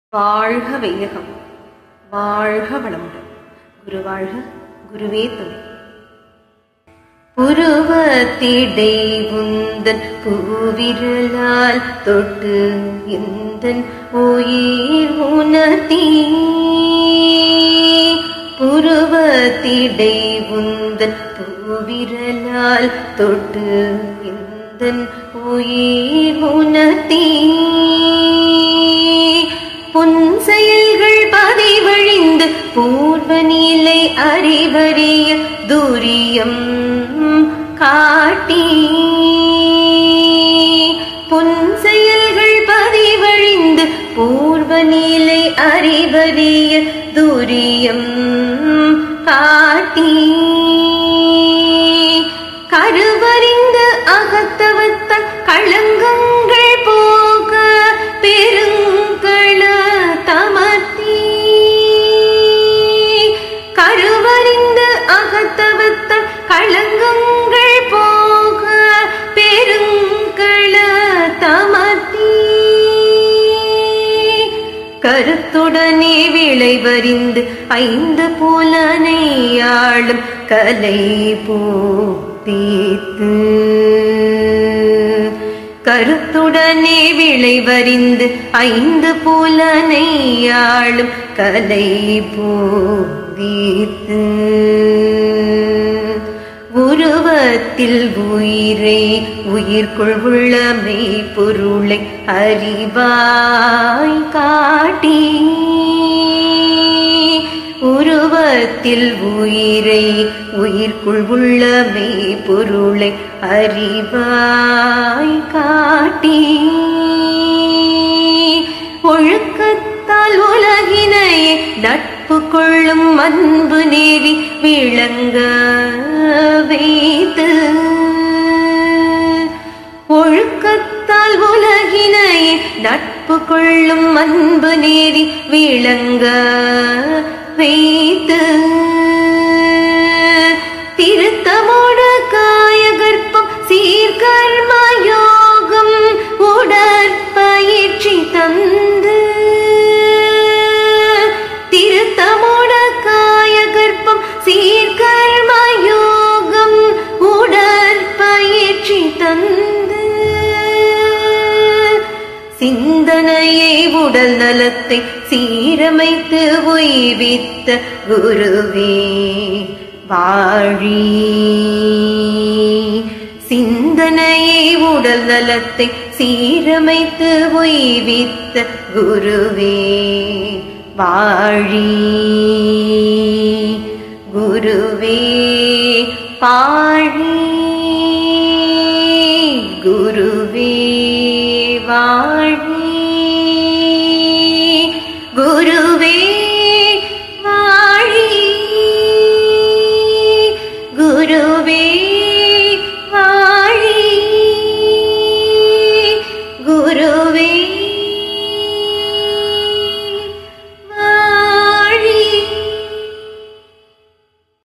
வாழ்க வையகம் வாழ்க வளமுடன் குரு வாழ்க குருவே துணை புருவத்திடை உந்தன் பூவிரலால் தொட்டு எந்தன் உயிர் உணர்த்தி புருவத்திடை உந்தன் பூவிரலால் தொட்டு எந்தன் உயிர் உணர்த்தி பொன் செயல்கள் பதிவழிந்து பூர்வ நிலை அறிவறிய துரியம் காட்டி பொன் செயல்கள் பதிவழிந்து பூர்வ நிலை அறிவறிய துரியம் காட்டி கருவறிந்து அகத்தவத்தன் களங்கங்கள் போக பெருங்கள தமர்த்தி கருவறிந்து அகத்தவத்தன் களங்கங்கள் போக பெருங்கள தமர்த்தி கருத்துடனே விளைவறிந்து ஐந்து புலனையாளும் கலை போத்தீத்து கருத்துடனே விளைவறிந்து ஐந்து புலனையாளும் கலை போதீத்து உருவத்தில் உயிரை உயிர்க்குள் உள்ளமை பொருளை அறிவாய் காட்டி உருவத்தில் உயிரை உயிர்க்குள் உள்ளமை பொருளை அறிவாய் காட்டி ஒழுக்கத்தால் உலகினையே நட்பு கொள்ளும் அன்பு நேவி விளங்க வைத்து ஒழுக்கத்தால் உலகினையே நட்பு கொள்ளும் அன்பு நேரி விளங்க வைத்து திருத்தமோட காயகற்பம் சீர்கர்ம யோகம் உடற்பயிற்சி தந்து திருத்தமோட காயகற்பம் சீர்கர்ம யோகம் உடற்பயிற்சி தந்து சிந்தனையை உடல் நலத்தை சீரமைத்து உய்வித்த குருவே வாழி சிந்தனையை உடல் நலத்தை சீரமைத்து உய்வித்த குருவே வாழி குருவே பாழி குருவே வாழி